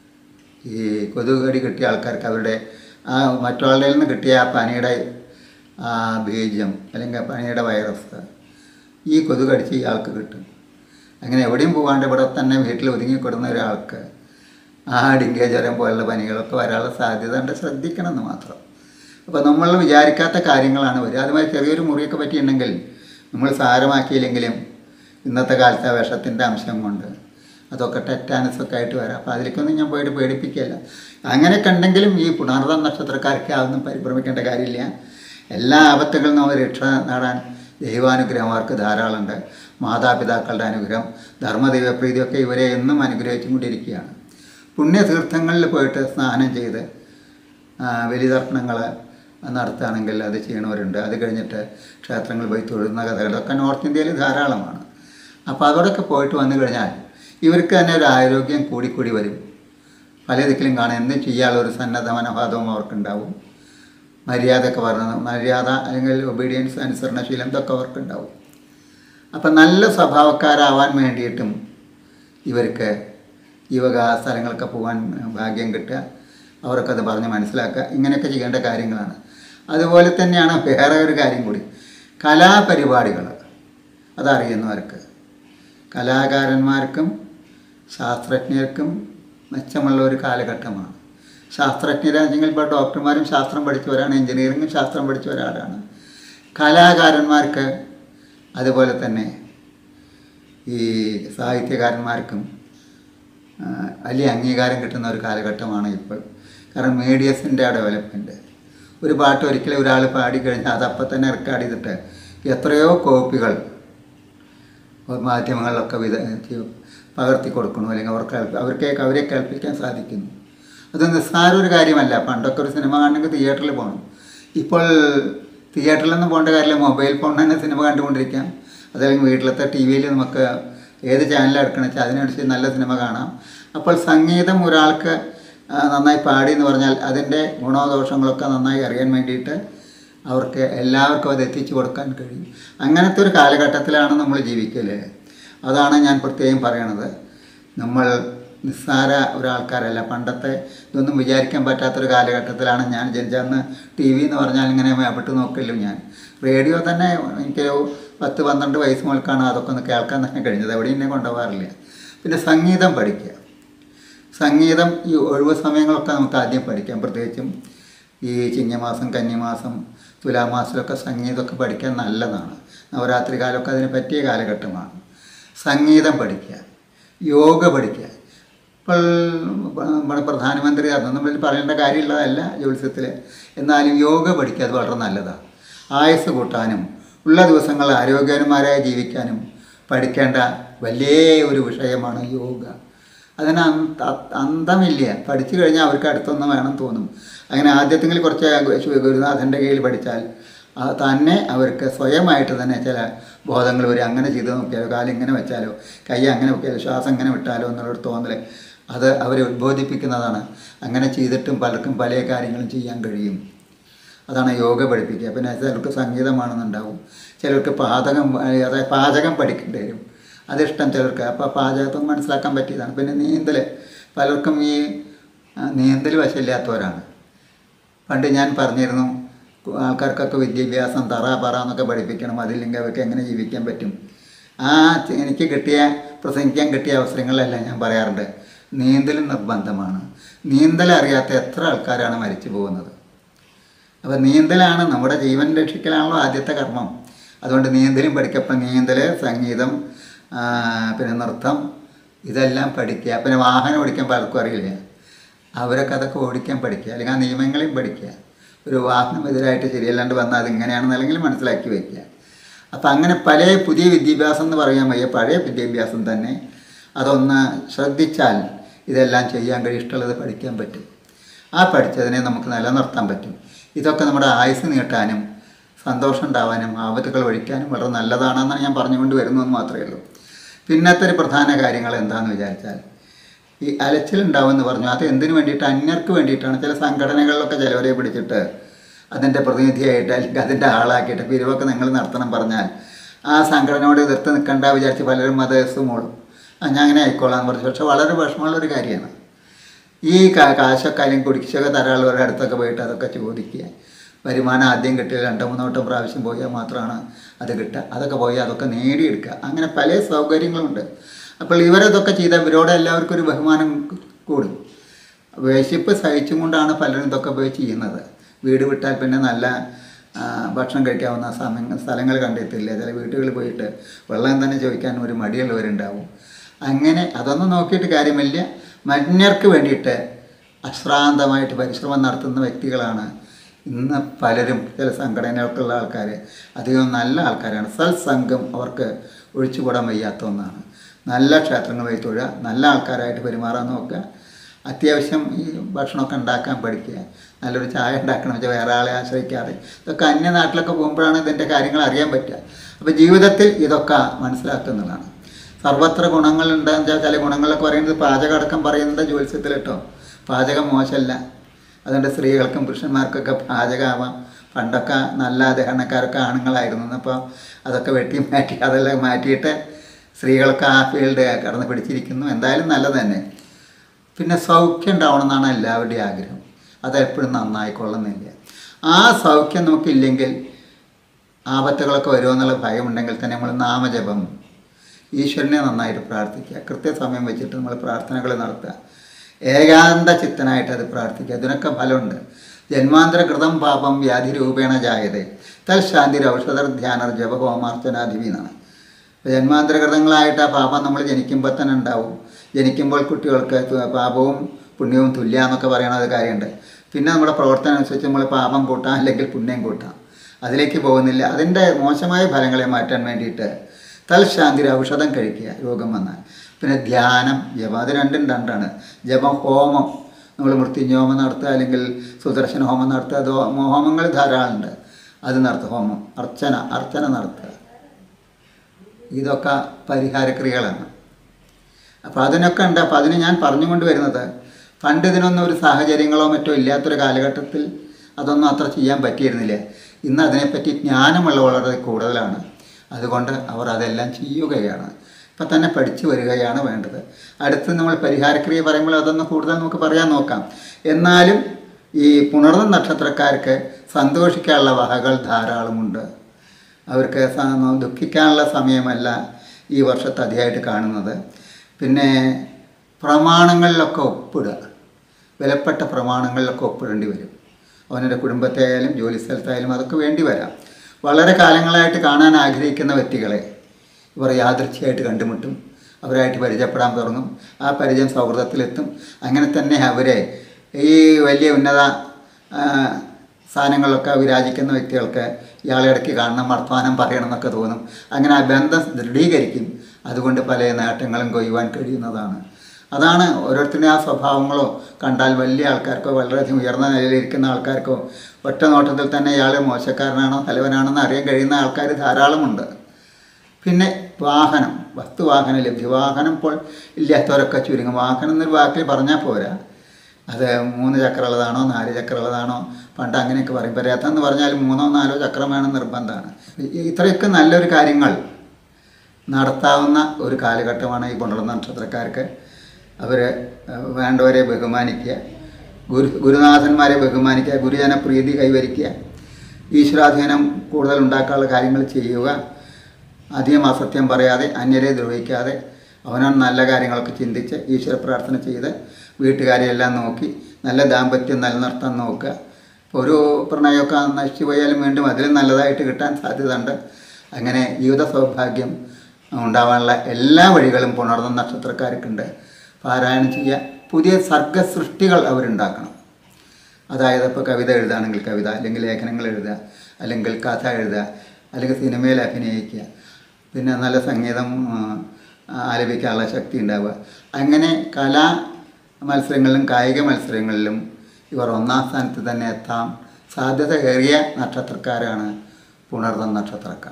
ഈ കൊതുക് കടി കിട്ടിയ ആൾക്കാർക്ക് അവരുടെ ആ മറ്റൊരാളുടെ നിന്ന് കിട്ടിയ ആ പനിയുടെ ആ ബീജം അല്ലെങ്കിൽ ആ പനിയുടെ വൈറസ് ഈ കൊതുക് കടിച്ച് ഇയാൾക്ക് കിട്ടും അങ്ങനെ എവിടെയും പോകാണ്ട് ഇവിടെ തന്നെ വീട്ടിൽ ഒതുങ്ങിക്കൊടുന്ന ഒരാൾക്ക് ആ ഡിങ്കേ ജ്വരം പോലുള്ള പനികളൊക്കെ വരാനുള്ള സാധ്യത ഉണ്ട് ശ്രദ്ധിക്കണം എന്ന് മാത്രം അപ്പോൾ നമ്മൾ വിചാരിക്കാത്ത കാര്യങ്ങളാണ് വരിക അതുമായി ചെറിയൊരു മുറിയൊക്കെ പറ്റിയിട്ടുണ്ടെങ്കിൽ നമ്മൾ സാരമാക്കിയില്ലെങ്കിലും ഇന്നത്തെ കാലത്തെ വിഷത്തിൻ്റെ അംശം കൊണ്ട് അതൊക്കെ ടെറ്റാനസ് ഒക്കെ ആയിട്ട് വരാം അപ്പോൾ അതിലേക്കൊന്നും ഞാൻ പോയിട്ട് പേടിപ്പിക്കുകയല്ല അങ്ങനെയൊക്കെ ഉണ്ടെങ്കിലും ഈ പുണർന്ന നക്ഷത്രക്കാർക്ക് അതൊന്നും പരിഭ്രമിക്കേണ്ട കാര്യമില്ല എല്ലാ ആപത്തുകളിൽ നിന്നും അവർ രക്ഷ നേടാൻ ദൈവാനുഗ്രഹം അവർക്ക് ധാരാളമുണ്ട് മാതാപിതാക്കളുടെ അനുഗ്രഹം ധർമ്മദൈവപ്രീതിയൊക്കെ ഇവരെ എന്നും അനുഗ്രഹിച്ചും കൊണ്ടിരിക്കുകയാണ് പുണ്യതീർത്ഥങ്ങളിൽ പോയിട്ട് സ്നാനം ചെയ്ത് ആ, ബലിതർപ്പണങ്ങൾ നടത്തുകയാണെങ്കിൽ അത് ചെയ്യണവരുണ്ട് അത് കഴിഞ്ഞിട്ട് ക്ഷേത്രങ്ങളിൽ പോയി തൊഴുന്ന കഥകളൊക്കെ നോർത്ത് ഇന്ത്യയിൽ ധാരാളമാണ് അപ്പോൾ അതോടൊക്കെ പോയിട്ട് വന്നു കഴിഞ്ഞാൽ ഇവർക്ക് തന്നെ ഒരു ആരോഗ്യം കൂടിക്കൂടി വരും പല ദിക്കിലും കാണാൻ എന്തും ചെയ്യാനുള്ള ഒരു സന്നദ്ധ മനോഭാവവും അവർക്കുണ്ടാവും മര്യാദയൊക്കെ പറഞ്ഞത് മര്യാദ അല്ലെങ്കിൽ ഒബീഡിയൻസ് അനുസരണശീലം ഇതൊക്കെ അവർക്കുണ്ടാവും അപ്പം നല്ല സ്വഭാവക്കാരാവാൻ വേണ്ടിയിട്ടും ഇവർക്ക് ഈ വക സ്ഥലങ്ങളൊക്കെ പോകാൻ ഭാഗ്യം കിട്ടുക അവർക്കത് പറഞ്ഞ് മനസ്സിലാക്കുക ഇങ്ങനെയൊക്കെ ചെയ്യേണ്ട കാര്യങ്ങളാണ് അതുപോലെ തന്നെയാണ് വേറെ ഒരു കാര്യം കൂടി കലാപരിപാടികൾ അതറിയുന്നവർക്ക് കലാകാരന്മാർക്കും ശാസ്ത്രജ്ഞർക്കും മെച്ചമുള്ള ഒരു കാലഘട്ടമാണ് ശാസ്ത്രജ്ഞരാണെങ്കിൽ ഇപ്പോൾ ഡോക്ടർമാരും ശാസ്ത്രം പഠിച്ചവരാണ് എഞ്ചിനീയറിംഗും ശാസ്ത്രം പഠിച്ചവരാണ് കലാകാരന്മാർക്ക് അതുപോലെ തന്നെ ഈ സാഹിത്യകാരന്മാർക്കും ആ, വലിയ അംഗീകാരം കിട്ടുന്ന ഒരു കാലഘട്ടമാണ് ഇപ്പോൾ കാരണം മീഡിയസിൻ്റെ ആ ഡെവലപ്മെൻറ്റ് ഒരു പാട്ട് ഒരിക്കലും ഒരാൾ പാടിക്കഴിഞ്ഞാൽ അത് അപ്പം തന്നെ റെക്കോർഡ് ചെയ്തിട്ട് എത്രയോ കോപ്പികൾ മാധ്യമങ്ങളിലൊക്കെ വിത ചെയ്യും, പകർത്തി കൊടുക്കണു അല്ലെങ്കിൽ അവർക്ക് കേൾപ്പി- അവർക്ക് അവരെ കേൾപ്പിക്കാൻ സാധിക്കുന്നു അത് നിസ്സാര ഒരു കാര്യമല്ല പണ്ടൊക്കെ ഒരു സിനിമ കാണണമെങ്കിൽ തിയേറ്ററിൽ പോകണം ഇപ്പോൾ തിയേറ്ററിലൊന്നും പോകേണ്ട കാര്യമില്ല മൊബൈൽ ഫോൺ തന്നെ സിനിമ കണ്ടുകൊണ്ടിരിക്കാം അതല്ലെങ്കിൽ വീട്ടിലത്തെ ടി വിയിൽ നമുക്ക് ഏത് ചാനലാണ് എടുക്കണമെന്ന് വെച്ചാൽ അതിനനുസരിച്ച് നല്ല സിനിമ കാണാം അപ്പോൾ സംഗീതം ഒരാൾക്ക് ആ, നന്നായി പാടി എന്ന് പറഞ്ഞാൽ അതിൻ്റെ ഗുണദോഷങ്ങളൊക്കെ നന്നായി അറിയാൻ വേണ്ടിയിട്ട് അവർക്ക് എല്ലാവർക്കും അത് എത്തിച്ചു കൊടുക്കാൻ കഴിയും അങ്ങനത്തെ ഒരു കാലഘട്ടത്തിലാണ് നമ്മൾ ജീവിക്കല് അതാണ് ഞാൻ പ്രത്യേകം പറയണത് നമ്മൾ നിസ്സാര ഒരാൾക്കാരല്ല പണ്ടത്തെ ഇതൊന്നും വിചാരിക്കാൻ പറ്റാത്തൊരു കാലഘട്ടത്തിലാണ് ഞാൻ ജനിച്ചന്ന് ടി വി എന്ന് പറഞ്ഞാൽ ഇങ്ങനെ മേപ്പിട്ട് നോക്കില്ല ഞാൻ റേഡിയോ തന്നെ എനിക്കൊരു പത്ത് പന്ത്രണ്ട് വയസ്സ് മുതൽക്കാണ് അതൊക്കെ ഒന്ന് കേൾക്കാൻ തന്നെ കഴിഞ്ഞത് എവിടെയും എന്നെ കൊണ്ടുപോകാറില്ല പിന്നെ സംഗീതം പഠിക്കുക സംഗീതം ഈ ഒഴിവ് സമയങ്ങളൊക്കെ നമുക്ക് ആദ്യം പഠിക്കാം പ്രത്യേകിച്ചും ഈ ചിങ്ങമാസം കന്നിമാസം തുലാമാസത്തിലൊക്കെ സംഗീതമൊക്കെ പഠിക്കാൻ നല്ലതാണ് നവരാത്രി കാലമൊക്കെ അതിന് പറ്റിയ കാലഘട്ടമാണ് സംഗീതം പഠിക്കുക യോഗ പഠിക്കുക ഇപ്പോൾ നമ്മുടെ പ്രധാനമന്ത്രി അതൊന്നും വലിയ പറയേണ്ട കാര്യമുള്ളതല്ല ജ്യോത്സ്യത്തിൽ എന്നാലും യോഗ പഠിക്കുക അത് വളരെ നല്ലതാണ് ആയുസ് കൂട്ടാനും ഉള്ള ദിവസങ്ങൾ ആരോഗ്യവാന്മാരായി ജീവിക്കാനും പഠിക്കേണ്ട വലിയ ഒരു വിഷയമാണ് യോഗ അതിന് അന്ത- അ- അന്തമില്ല പഠിച്ചു കഴിഞ്ഞാൽ അവർക്ക് അടുത്തൊന്നും വേണം തോന്നും അങ്ങനെ ആദ്യത്തെങ്കിൽ കുറച്ച് ഗു- ഗുരുനാഥൻ്റെ കീഴിൽ പഠിച്ചാൽ അത് തന്നെ അവർക്ക് സ്വയമായിട്ട് തന്നെ ചില ബോധങ്ങൾ വരും അങ്ങനെ ചെയ്ത് നോക്കിയാലോ കാലം ഇങ്ങനെ വെച്ചാലോ കൈ അങ്ങനെ വെക്കാലോ ശ്വാസം ഇങ്ങനെ വിട്ടാലോ എന്നുള്ളൊരു തോന്നൽ അത് അവരെ ഉദ്ബോധിപ്പിക്കുന്നതാണ് അങ്ങനെ ചെയ്തിട്ടും പലർക്കും പല കാര്യങ്ങളും ചെയ്യാൻ കഴിയും അതാണ് യോഗ പഠിപ്പിക്കുക പിന്നെ ചിലർക്ക് സംഗീതമാണെന്നുണ്ടാവും ചിലർക്ക് പാചകം അതായത് പാചകം പഠിക്കേണ്ടി വരും അതിഷ്ടം ചിലർക്ക് അപ്പോൾ പാചകത്വം മനസ്സിലാക്കാൻ പറ്റിയതാണ് പിന്നെ നീന്തൽ പലർക്കും ഈ ആ, നീന്തൽ വശമില്ലാത്തവരാണ് പണ്ട് ഞാൻ പറഞ്ഞിരുന്നു ആൾക്കാർക്കൊക്കെ വിദ്യാഭ്യാസം തറ പറ എന്നൊക്കെ പഠിപ്പിക്കണം അതില്ലെങ്കിൽ അവർക്ക് എങ്ങനെ ജീവിക്കാൻ പറ്റും ആ ച- എനിക്ക് കിട്ടിയ പ്രസംഗിക്കാൻ കിട്ടിയ അവസരങ്ങളിലെല്ലാം ഞാൻ പറയാറുണ്ട് നീന്തൽ നിർബന്ധമാണ് നീന്തൽ അറിയാത്ത എത്ര ആൾക്കാരാണ് മരിച്ചു പോകുന്നത് അപ്പോൾ നീന്തലാണ് നമ്മുടെ ജീവൻ രക്ഷിക്കലാണല്ലോ ആദ്യത്തെ കർമ്മം അതുകൊണ്ട് നീന്തലും പഠിക്കപ്പം നീന്തൽ സംഗീതം ആ, പിന്നെ നൃത്തം ഇതെല്ലാം പഠിക്കുക പിന്നെ വാഹനം ഓടിക്കാൻ പലർക്കും അറിയില്ല അവരൊക്കെ അതൊക്കെ ഓടിക്കാൻ പഠിക്കുക അല്ലെങ്കിൽ ആ നിയമങ്ങളെയും പഠിക്കുക ഒരു വാഹനം എതിരായിട്ട് ശരിയല്ലാണ്ട് വന്നാൽ അത് ഇങ്ങനെയാണെന്ന് അല്ലെങ്കിൽ മനസ്സിലാക്കി വയ്ക്കുക അപ്പം അങ്ങനെ പല പുതിയ വിദ്യാഭ്യാസം എന്ന് പറയാൻ വയ്യ പഴയ വിദ്യാഭ്യാസം തന്നെ അതൊന്ന് ശ്രദ്ധിച്ചാൽ ഇതെല്ലാം ചെയ്യാൻ കഴിയും ഇഷ്ടമുള്ളത് പഠിക്കാൻ പറ്റും ആ പഠിച്ചതിനെ നമുക്ക് നിലനിർത്താൻ പറ്റും ഇതൊക്കെ നമ്മുടെ ആയുസ് നീട്ടാനും സന്തോഷം ഉണ്ടാവാനും ആപത്തുകൾ ഒഴിക്കാനും വളരെ നല്ലതാണെന്നാണ് ഞാൻ പറഞ്ഞുകൊണ്ട് വരുന്നതെന്ന് മാത്രമേ ഉള്ളൂ പിന്നത്തെ ഒരു പ്രധാന കാര്യങ്ങൾ എന്താണെന്ന് വിചാരിച്ചാൽ ഈ അലച്ചിലുണ്ടാവുമെന്ന് പറഞ്ഞു അത് എന്തിനു വേണ്ടിയിട്ട് അന്യർക്ക് വേണ്ടിയിട്ടാണ് ചില സംഘടനകളിലൊക്കെ ചിലവരെ പിടിച്ചിട്ട് അതിൻ്റെ പ്രതിനിധിയായിട്ട് അല്ലെങ്കിൽ അതിൻ്റെ ആളാക്കിയിട്ട് പിരിവൊക്കെ നിങ്ങൾ നടത്തണം പറഞ്ഞാൽ ആ സംഘടനയോട് എതിർത്ത് നിൽക്കണ്ട വിചാരിച്ച് പലരും അത് മൂളും ആ ഞാൻ അങ്ങനെ ആയിക്കോളാം എന്ന് പറഞ്ഞു പക്ഷെ വളരെ വിഷമമുള്ളൊരു കാര്യമാണ് ഈ കാ- കാശൊക്കെ അല്ലെങ്കിൽ കുടിശ്ശൊക്കെ തരാനുള്ളവരുടെ അടുത്തൊക്കെ പോയിട്ട് അതൊക്കെ ചോദിക്കുക വരുമാനം ആദ്യം കിട്ടിയ രണ്ടോ മൂന്നോ വട്ടം പ്രാവശ്യം പോയാൽ മാത്രമാണ് അത് കിട്ടുക അതൊക്കെ പോയി അതൊക്കെ നേടിയെടുക്കുക അങ്ങനെ പല സൗകര്യങ്ങളുണ്ട് അപ്പോൾ ഇവരതൊക്കെ ചെയ്താൽ ഇവരോട് എല്ലാവർക്കും ഒരു ബഹുമാനം കൂടും വിശപ്പ് സഹിച്ചും കൊണ്ടാണ് പലരും ഇതൊക്കെ പോയി ചെയ്യുന്നത് വീട് വിട്ടാൽ പിന്നെ നല്ല ആ, ഭക്ഷണം കഴിക്കാവുന്ന സമയ സ്ഥലങ്ങൾ കണ്ടെത്തില്ല ചില വീട്ടുകളിൽ പോയിട്ട് വെള്ളം തന്നെ ചോദിക്കാൻ ഒരു മടിയുള്ളവരുണ്ടാവും അങ്ങനെ അതൊന്നും നോക്കിയിട്ട് കാര്യമില്ല മന്യർക്ക് വേണ്ടിയിട്ട് അശ്രാന്തമായിട്ട് പരിശ്രമം നടത്തുന്ന വ്യക്തികളാണ് ഇന്ന് പലരും ചില സംഘടനകൾക്കുള്ള ആൾക്കാർ അധികം നല്ല ആൾക്കാരാണ് സത്സംഗം അവർക്ക് ഒഴിച്ചുകൂടാൻ വയ്യാത്ത ഒന്നാണ് നല്ല ക്ഷേത്രങ്ങൾ പോയി തൊഴുക നല്ല ആൾക്കാരായിട്ട് പെരുമാറാൻ നോക്കുക അത്യാവശ്യം ഈ ഭക്ഷണമൊക്കെ ഉണ്ടാക്കാൻ പഠിക്കുക നല്ലൊരു ചായ ഉണ്ടാക്കണം വെച്ചാൽ വേറെ ആളെ ആശ്രയിക്കാതെ ഇതൊക്കെ അന്യ നാട്ടിലൊക്കെ പോകുമ്പോഴാണ് ഇതിൻ്റെ കാര്യങ്ങൾ അറിയാൻ പറ്റുക അപ്പോൾ ജീവിതത്തിൽ ഇതൊക്കെ മനസ്സിലാക്കുന്നതാണ് സർവത്ര ഗുണങ്ങളുണ്ട് എന്ന് വെച്ചാൽ ചില ഗുണങ്ങളൊക്കെ പറയുന്നത് പാചകം അടക്കം പറയുന്നത് ജ്യോത്സ്യത്തിൽ കേട്ടോ പാചകം മോശമല്ല അതുകൊണ്ട് സ്ത്രീകൾക്കും പുരുഷന്മാർക്കൊക്കെ പാചകമാവാം പണ്ടൊക്കെ നല്ല ദഹനക്കാരൊക്കെ ആണുങ്ങളായിരുന്നു അപ്പോൾ അതൊക്കെ വെട്ടി മാറ്റി അതെല്ലാം മാറ്റിയിട്ട് സ്ത്രീകൾക്ക് ആ ഫീൽഡ് കടന്ന് പിടിച്ചിരിക്കുന്നു എന്തായാലും നല്ലത് തന്നെ പിന്നെ സൗഖ്യം ഉണ്ടാവണമെന്നാണ് എല്ലാവരുടെയും ആഗ്രഹം അതെപ്പോഴും നന്നായിക്കൊള്ളുന്നില്ല ആ സൗഖ്യം നമുക്കില്ലെങ്കിൽ ആപത്തുകളൊക്കെ വരുമെന്നുള്ള ഭയമുണ്ടെങ്കിൽ തന്നെ നമ്മൾ നാമജപം ഈശ്വരനെ നന്നായിട്ട് പ്രാർത്ഥിക്കുക കൃത്യസമയം വെച്ചിട്ട് നമ്മൾ പ്രാർത്ഥനകൾ നടത്തുക ഏകാന്ത ചിത്തനായിട്ട് അത് പ്രാർത്ഥിക്കുക അതിനൊക്കെ ഫലമുണ്ട് ജന്മാന്തര കൃതം പാപം വ്യാധി രൂപേണ ജായതേ തൽ ശാന്തി ഔഷധർ ധ്യാനർ ജപ ഹോമാർച്ചനാധിപി എന്നാണ് അപ്പോൾ ജന്മാന്തരകൃതങ്ങളായിട്ട് ആ പാപം നമ്മൾ ജനിക്കുമ്പോൾ തന്നെ ഉണ്ടാവും ജനിക്കുമ്പോൾ കുട്ടികൾക്ക് തു- പാപവും പുണ്യവും തുല്യ എന്നൊക്കെ പറയണത് കാര്യമുണ്ട് പിന്നെ നമ്മുടെ പ്രവർത്തനം അനുസരിച്ച് നമ്മൾ പാപം കൂട്ടാം അല്ലെങ്കിൽ പുണ്യം കൂട്ടാം അതിലേക്ക് പോകുന്നില്ല അതിൻ്റെ മോശമായ ഫലങ്ങളെ മാറ്റാൻ വേണ്ടിയിട്ട് തൽശാന്തി ഔഷധം കഴിക്കുക രോഗം വന്നാൽ പിന്നെ ധ്യാനം ജപം അത് രണ്ടും രണ്ടാണ് ജപം ഹോമം നമ്മൾ മൃത്യുഞ്ജോമം നടത്തുക അല്ലെങ്കിൽ സുദർശന ഹോമം നടത്തുക അത് ഹോമങ്ങൾ ധാരാളമുണ്ട് അത് നടത്തുക ഹോമം അർച്ചന അർച്ചന നടത്തുക ഇതൊക്കെ പരിഹാരക്രിയകളാണ് അപ്പോൾ അതിനൊക്കെ ഉണ്ട് അപ്പോൾ അതിന് ഞാൻ പറഞ്ഞുകൊണ്ട് വരുന്നത് പണ്ട് ഇതിനൊന്നും ഒരു സാഹചര്യങ്ങളോ മറ്റോ ഇല്ലാത്തൊരു കാലഘട്ടത്തിൽ അതൊന്നും അത്ര ചെയ്യാൻ പറ്റിയിരുന്നില്ല ഇന്ന് അതിനെപ്പറ്റി ജ്ഞാനമുള്ള വളരെ കൂടുതലാണ് അതുകൊണ്ട് അവർ അതെല്ലാം ചെയ്യുകയാണ് ഇപ്പം തന്നെ പഠിച്ചു വരികയാണ് വേണ്ടത് അടുത്ത് നമ്മൾ പരിഹാരക്രിയ പറയുമ്പോൾ അതൊന്ന് കൂടുതൽ നമുക്ക് പറയാൻ നോക്കാം എന്നാലും ഈ പുണർന്ന നക്ഷത്രക്കാർക്ക് സന്തോഷിക്കാനുള്ള വകകൾ ധാരാളമുണ്ട് അവർക്ക് സ- ദുഃഖിക്കാനുള്ള സമയമല്ല ഈ വർഷത്തെ അധികമായിട്ട് കാണുന്നത് പിന്നെ പ്രമാണങ്ങളിലൊക്കെ ഒപ്പിടുക വിലപ്പെട്ട പ്രമാണങ്ങളിലൊക്കെ ഒപ്പിടേണ്ടി വരും അവനൻ്റെ കുടുംബത്തെ ആയാലും ജോലി സ്ഥലത്തായാലും അതൊക്കെ വേണ്ടി വരാം വളരെ കാലങ്ങളായിട്ട് കാണാൻ ആഗ്രഹിക്കുന്ന വ്യക്തികളെ ഇവർ യാദൃച്ഛയായിട്ട് കണ്ടുമുട്ടും അവരായിട്ട് പരിചയപ്പെടാൻ തുടങ്ങും ആ പരിചയം സൗഹൃദത്തിലെത്തും അങ്ങനെ തന്നെ അവരെ ഈ വലിയ ഉന്നത ആ, സ്ഥാനങ്ങളിലൊക്കെ വിരാജിക്കുന്ന വ്യക്തികൾക്ക് ഇയാളെ ഇടയ്ക്ക് കാണണം വർത്തമാനം പറയണം എന്നൊക്കെ തോന്നും അങ്ങനെ ആ ബന്ധം ദൃഢീകരിക്കും അതുകൊണ്ട് പല നേട്ടങ്ങളും കൊയ്യുവാൻ കഴിയുന്നതാണ് അതാണ് ഓരോരുത്തരുടെയും ആ സ്വഭാവങ്ങളോ കണ്ടാൽ വലിയ ആൾക്കാർക്കോ വളരെയധികം ഉയർന്ന നിലയിലിരിക്കുന്ന ആൾക്കാർക്കോ ഒറ്റ നോട്ടത്തിൽ തന്നെ ഇയാൾ മോശക്കാരനാണോ തലവനാണെന്ന് അറിയാൻ കഴിയുന്ന ആൾക്കാർ ധാരാളമുണ്ട് പിന്നെ വാഹനം വസ്തുവാഹന ലഭ്യ വാഹനം ഇപ്പോൾ ഇല്ലാത്തവരൊക്കെ ചുരുങ്ങും വാഹനം എന്നൊരു വാക്കിൽ പറഞ്ഞാൽ പോരാ അത് മൂന്ന് ചക്രമുള്ളതാണോ നാല് ചക്രമുള്ളതാണോ പണ്ട് അങ്ങനെയൊക്കെ പറയും പര്യാത്തം പറഞ്ഞാൽ മൂന്നോ നാലോ ചക്രം വേണം നിർബന്ധമാണ് ഇത്രയൊക്കെ നല്ലൊരു കാര്യങ്ങൾ നടത്താവുന്ന ഒരു കാലഘട്ടമാണ് ഈ പുണർന്ന നക്ഷത്രക്കാർക്ക് അവർ വേണ്ടവരെ ബഹുമാനിക്കുക ഗുരു ഗുരുനാഥന്മാരെ ബഹുമാനിക്കുക ഗുരുജന പ്രീതി കൈവരിക്കുക ഈശ്വരാധീനം കൂടുതൽ ഉണ്ടാക്കാനുള്ള കാര്യങ്ങൾ ചെയ്യുക അധികം അസത്യം പറയാതെ അന്യരെ ദ്രോഹിക്കാതെ അവനവൻ നല്ല കാര്യങ്ങളൊക്കെ ചിന്തിച്ച് ഈശ്വര പ്രാർത്ഥന ചെയ്ത് വീട്ടുകാരെയെല്ലാം നോക്കി നല്ല ദാമ്പത്യം നിലനിർത്താൻ നോക്കുക ഇപ്പോൾ ഒരു പ്രണയമൊക്കെ നശിച്ചു പോയാലും വീണ്ടും അതിലും നല്ലതായിട്ട് കിട്ടാൻ സാധ്യതയുണ്ട് അങ്ങനെ ജീവിത സൗഭാഗ്യം ഉണ്ടാവാനുള്ള എല്ലാ വഴികളും പുണർന്ന നക്ഷത്രക്കാർക്കുണ്ട് പാരായണം ചെയ്യുക പുതിയ സർഗസൃഷ്ടികൾ അവരുണ്ടാക്കണം അതായത് ഇപ്പോൾ കവിത എഴുതുകയാണെങ്കിൽ കവിത അല്ലെങ്കിൽ ലേഖനങ്ങൾ എഴുതുക അല്ലെങ്കിൽ കഥ എഴുതുക അല്ലെങ്കിൽ സിനിമയിൽ അഭിനയിക്കുക പിന്നെ നല്ല സംഗീതം ആ, ആലപിക്കാനുള്ള ശക്തി ഉണ്ടാവുക അങ്ങനെ കലാ മത്സരങ്ങളിലും കായിക മത്സരങ്ങളിലും ഇവർ ഒന്നാം സ്ഥാനത്ത് തന്നെ എത്താൻ സാധ്യത ഏറിയ നക്ഷത്രക്കാരാണ് പുണർന്ന നക്ഷത്രക്കാർ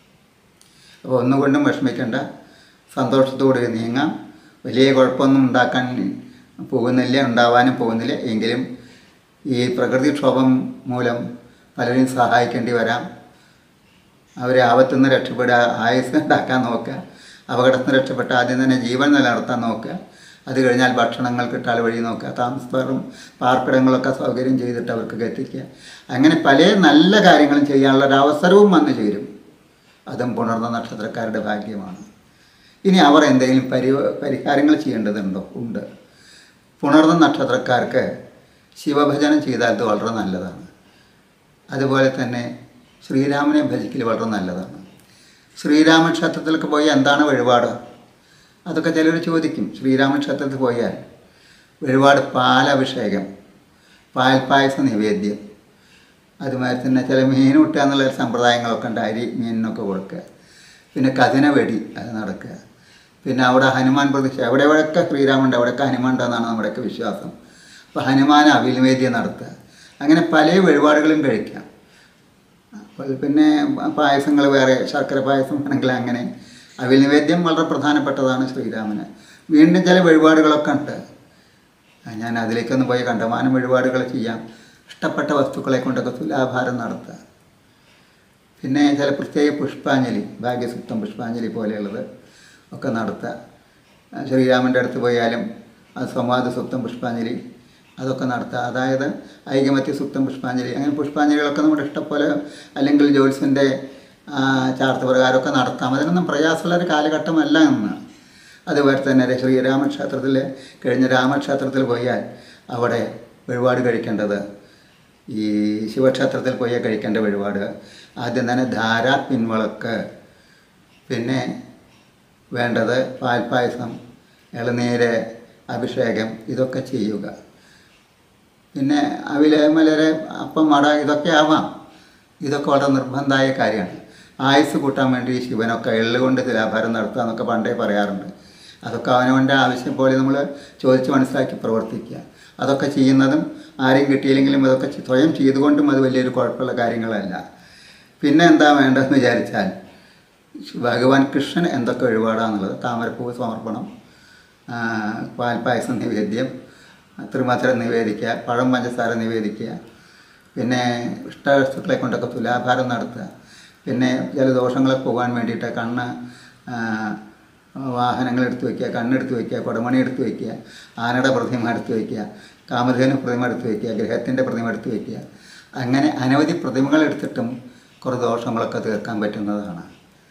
അപ്പോൾ ഒന്നുകൊണ്ടും വിഷമിക്കേണ്ട സന്തോഷത്തോടെ നീങ്ങാം വലിയ കുഴപ്പമൊന്നും ഉണ്ടാക്കാൻ പോകുന്നില്ല ഉണ്ടാവാനും പോകുന്നില്ല എങ്കിലും ഈ പ്രകൃതിക്ഷോഭം മൂലം പലരെയും സഹായിക്കേണ്ടി വരാം അവരെ ആപത്തു നിന്ന് രക്ഷപ്പെടുക ആയുസ് ഉണ്ടാക്കാൻ നോക്കുക അപകടത്തിൽ നിന്ന് രക്ഷപ്പെട്ട് ആദ്യം തന്നെ ജീവൻ നിലനിർത്താൻ നോക്കുക അത് കഴിഞ്ഞാൽ ഭക്ഷണങ്ങൾ കിട്ടാൻ വഴി നോക്കുക താമസപ്പറും പാർപ്പിടങ്ങളൊക്കെ സൗകര്യം ചെയ്തിട്ട് അവർക്ക് എത്തിക്കുക അങ്ങനെ പല നല്ല കാര്യങ്ങളും ചെയ്യാനുള്ള ഒരു അവസരവും വന്നു ചേരും അതും പുണർന്ന നക്ഷത്രക്കാരുടെ ഭാഗ്യമാണ് ഇനി അവർ എന്തെങ്കിലും പരി പരിഹാരങ്ങൾ ചെയ്യേണ്ടതുണ്ടോ ഉണ്ട് പുണർന്ന നക്ഷത്രക്കാർക്ക് ശിവഭജനം ചെയ്താൽ അത് വളരെ നല്ലതാണ് അതുപോലെ തന്നെ ശ്രീരാമനെ ഭജിക്കൽ വളരെ നല്ലതാണ് ശ്രീരാമ ക്ഷേത്രത്തിലൊക്കെ പോയി എന്താണ് വഴിപാട് അതൊക്കെ ചിലർ ചോദിക്കും ശ്രീരാമ ക്ഷേത്രത്തിൽ പോയാൽ വഴിപാട് പാലഭിഷേകം പാൽപ്പായസ നിവേദ്യം അതുമാതിരി തന്നെ ചില മീൻ കിട്ടുക എന്നുള്ള സമ്പ്രദായങ്ങളൊക്കെ ഉണ്ട് അരി മീനിനൊക്കെ കൊടുക്കുക പിന്നെ കഥന വെടി അത് നടക്കുക പിന്നെ അവിടെ ഹനുമാൻ പ്രതിഷ്ഠ എവിടെ എവിടെയൊക്കെ ശ്രീരാമുണ്ട് അവിടെയൊക്കെ ഹനുമാൻ ഉണ്ടെന്നാണ് നമ്മുടെയൊക്കെ വിശ്വാസം അപ്പോൾ ഹനുമാൻ അഭിനിവേദ്യം നടത്തുക അങ്ങനെ പല വഴിപാടുകളും കഴിക്കാം അപ്പോൾ പിന്നെ പായസങ്ങൾ വേറെ ശർക്കര പായസം ആണെങ്കിൽ അങ്ങനെ അവിൽ നിവേദ്യം വളരെ പ്രധാനപ്പെട്ടതാണ് ശ്രീരാമന് വീണ്ടും ചില വഴിപാടുകളൊക്കെ ഉണ്ട് ആ, ഞാൻ അതിലേക്കൊന്ന് പോയി കണ്ടമാനം വഴിപാടുകൾ ചെയ്യാം ഇഷ്ടപ്പെട്ട വസ്തുക്കളെ കൊണ്ടൊക്കെ തുലാഭാരം നടത്തുക പിന്നെ ചില പ്രത്യേക പുഷ്പാഞ്ജലി ഭാഗ്യസുക്തം പുഷ്പാഞ്ജലി പോലെയുള്ളത് ഒക്കെ നടത്തുക ആ, ശ്രീരാമൻ്റെ അടുത്ത് പോയാലും അത് സംവാദ സുക്തം പുഷ്പാഞ്ജലി അതൊക്കെ നടത്തുക അതായത് ഐകമത്യ സുക്തം പുഷ്പാഞ്ജലി അങ്ങനെ പുഷ്പാഞ്ജലികളൊക്കെ നമ്മുടെ ഇഷ്ടംപോലെ അല്ലെങ്കിൽ ജോത്സ്യൻ്റെ ചാർത്ത് പ്രകാരമൊക്കെ നടത്താം അതിനൊന്നും പ്രയാസമുള്ള ഒരു കാലഘട്ടമല്ല എന്ന് അതുപോലെ തന്നെ ശ്രീരാമക്ഷേത്രത്തിൽ കഴിഞ്ഞ രാമക്ഷേത്രത്തിൽ പോയാൽ അവിടെ വഴിപാട് കഴിക്കേണ്ടത് ഈ ശിവക്ഷേത്രത്തിൽ പോയാൽ കഴിക്കേണ്ട വഴിപാട് ആദ്യം തന്നെ ധാര പിൻവിളക്ക് പിന്നെ വേണ്ടത് പാൽപ്പായസം ഇളനീര് അഭിഷേകം ഇതൊക്കെ ചെയ്യുക പിന്നെ അവില് മലര് അപ്പം മട ഇതൊക്കെ ആവാം ഇതൊക്കെ വളരെ നിർബന്ധമായ കാര്യമാണ് ആയുസ് കൂട്ടാൻ വേണ്ടി ശിവനൊക്കെ എള്ളുകൊണ്ട് തുലാഭാരം നടത്തുക എന്നൊക്കെ പണ്ടേ പറയാറുണ്ട് അതൊക്കെ അവനവൻ്റെ ആവശ്യം പോലെ നമ്മൾ ചോദിച്ച് മനസ്സിലാക്കി പ്രവർത്തിക്കുക അതൊക്കെ ചെയ്യുന്നതും ആരെയും കിട്ടിയില്ലെങ്കിലും അതൊക്കെ ചെ- സ്വയം ചെയ്തുകൊണ്ടും അത് വലിയൊരു കുഴപ്പമുള്ള കാര്യങ്ങളല്ല പിന്നെ എന്താ വേണ്ടതെന്ന് വിചാരിച്ചാൽ ഭഗവാൻ കൃഷ്ണൻ എന്തൊക്കെ വഴിപാടാന്നുള്ളത് താമരപ്പൂവ് സമർപ്പണം ആ, പാൽപ്പായസം നിവേദ്യം തിരുമധുരം നിവേദിക്കുക പഴം പഞ്ചസാര നിവേദിക്കുക പിന്നെ ഇഷ്ടവസ്തുക്കളെ കൊണ്ടൊക്കെ തുലാഭാരം നടത്തുക പിന്നെ ചില ദോഷങ്ങളെ പോകാൻ വേണ്ടിയിട്ട് കണ്ണ് ആ, വാഹനങ്ങൾ എടുത്തു വയ്ക്കുക കണ്ണെടുത്ത് വയ്ക്കുക കുടമണി എടുത്ത് വയ്ക്കുക ആനയുടെ പ്രതിമ എടുത്ത് വയ്ക്കുക കാമധേനു പ്രതിമ എടുത്ത് വയ്ക്കുക ഗ്രഹത്തിൻ്റെ പ്രതിമ എടുത്ത് വയ്ക്കുക അങ്ങനെ അനവധി പ്രതിമകൾ എടുത്തിട്ടും കുറേ ദോഷങ്ങളൊക്കെ തീർക്കാൻ പറ്റുന്നതാണ്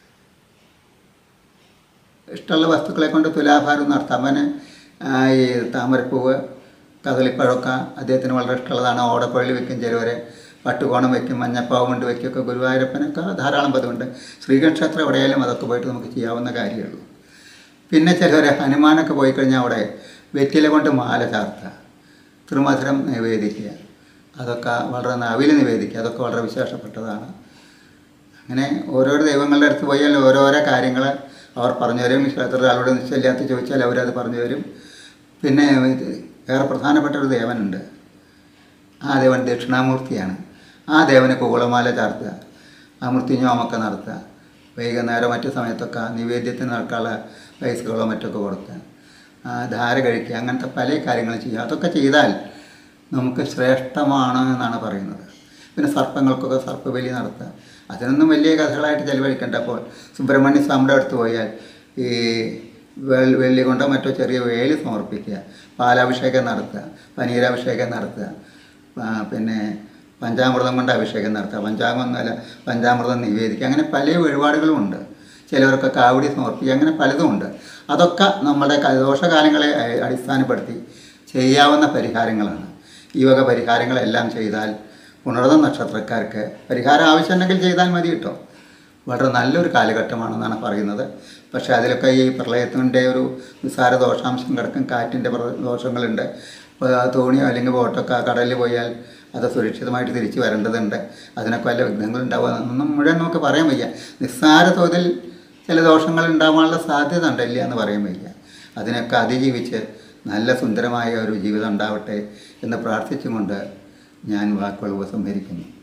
ഇഷ്ടമുള്ള വസ്തുക്കളെ കൊണ്ട് തുലാഭാരം നടത്താം അവന് ആ, ഈ താമരപ്പൂവ് കദളിപ്പഴമൊക്കെ അദ്ദേഹത്തിന് വളരെ ഇഷ്ടമുള്ളതാണ് ഓടപ്പള്ളി വെക്കും ചിലവരെ പട്ടുകോണം വെക്കും മഞ്ഞപ്പാവ് കൊണ്ട് വെക്കുകയൊക്കെ ഗുരുവായൂരപ്പനൊക്കെ ധാരാളം പതിവുണ്ട് ശ്രീകൃഷ്ണ ക്ഷേത്രം എവിടെയായാലും അതൊക്കെ പോയിട്ട് നമുക്ക് ചെയ്യാവുന്ന കാര്യമുള്ളൂ പിന്നെ ചിലവർ ഹനുമാനൊക്കെ പോയി കഴിഞ്ഞാൽ അവിടെ വെറ്റില കൊണ്ട് മാല ചാർത്തുക തിരുമധുരം നിവേദിക്കുക അതൊക്കെ വളരെ അവിൽ നിവേദിക്കുക അതൊക്കെ വളരെ വിശേഷപ്പെട്ടതാണ് അങ്ങനെ ഓരോരോ ദൈവങ്ങളുടെ അടുത്ത് പോയാൽ ഓരോരോ കാര്യങ്ങൾ അവർ പറഞ്ഞു തരും ക്ഷേത്രത്തിൽ ആളോട് നിശ്ചയില്ലാത്ത ചോദിച്ചാൽ അവരത് പറഞ്ഞു തരും പിന്നെ ഇത് വേറെ പ്രധാനപ്പെട്ട ഒരു ദേവനുണ്ട് ആ ദേവൻ ദക്ഷിണാമൂർത്തിയാണ് ആ ദേവന് കൂളമാല ചാർത്തുക അമൃത്യുഞ്ഞോമൊക്കെ നടത്തുക വൈകുന്നേരം മറ്റു സമയത്തൊക്കെ നിവേദ്യത്തിന് നടക്കാനുള്ള പൈസകളോ മറ്റൊക്കെ കൊടുക്കുക ആ, ധാര കഴിക്കുക അങ്ങനത്തെ പല കാര്യങ്ങളും ചെയ്യുക അതൊക്കെ ചെയ്താൽ നമുക്ക് ശ്രേഷ്ഠമാണ് എന്നാണ് പറയുന്നത് പിന്നെ സർപ്പങ്ങൾക്കൊക്കെ സർപ്പബലി നടത്തുക അതിനൊന്നും വലിയ കഥകളായിട്ട് ചെലവഴിക്കേണ്ട അപ്പോൾ സുബ്രഹ്മണ്യ സ്വാമിയുടെ അടുത്ത് പോയാൽ ഈ വെൾ വെള്ളി കൊണ്ടോ മറ്റോ ചെറിയ വേലി സമർപ്പിക്കുക പാലാഭിഷേകം നടത്തുക പനീരാഭിഷേകം നടത്തുക ആ, പിന്നെ പഞ്ചാമൃതം കൊണ്ട് അഭിഷേകം നടത്തുക പഞ്ചാമൃതമല്ല പഞ്ചാമൃതം നിവേദിക്കുക അങ്ങനെ പല വഴിപാടുകളുമുണ്ട് ചിലവർക്ക് കാവടി സമർപ്പിക്കുക അങ്ങനെ പലതുമുണ്ട് അതൊക്കെ നമ്മുടെ ക- ദോഷകാലങ്ങളെ അ- അടിസ്ഥാനപ്പെടുത്തി ചെയ്യാവുന്ന പരിഹാരങ്ങളാണ് ഈ വക പരിഹാരങ്ങളെല്ലാം ചെയ്താൽ പുണർന്ന നക്ഷത്രക്കാർക്ക് പരിഹാരം ആവശ്യമുണ്ടെങ്കിൽ ചെയ്താൽ മതി കേട്ടോ വളരെ നല്ലൊരു കാലഘട്ടമാണെന്നാണ് പറയുന്നത് പക്ഷേ അതിലൊക്കെ ഈ പ്രളയത്തിൻ്റെ ഒരു നിസ്സാര ദോഷാംശം കിടക്കും കാറ്റിൻ്റെ പ്ര- ദോഷങ്ങളുണ്ട് ഇപ്പോൾ ആ തോണിയോ അല്ലെങ്കിൽ ബോട്ടൊക്കെ ആ കടലിൽ പോയാൽ അത് സുരക്ഷിതമായിട്ട് തിരിച്ചു വരേണ്ടതുണ്ട് അതിനൊക്കെ വല്ല വിഘ്നങ്ങളുണ്ടാവുക എന്നൊന്നും മുഴുവൻ നമുക്ക് പറയാൻ വയ്യ നിസ്സാര തോതിൽ ചില ദോഷങ്ങൾ ഉണ്ടാവാനുള്ള സാധ്യത ഉണ്ടല്ല എന്ന് പറയാൻ വയ്യ അതിനൊക്കെ അതിജീവിച്ച് നല്ല സുന്ദരമായ ഒരു ജീവിതം ഉണ്ടാവട്ടെ എന്ന് പ്രാർത്ഥിച്ചുകൊണ്ട് ഞാൻ വാക്കുകൾ ഉപസംഹരിക്കുന്നു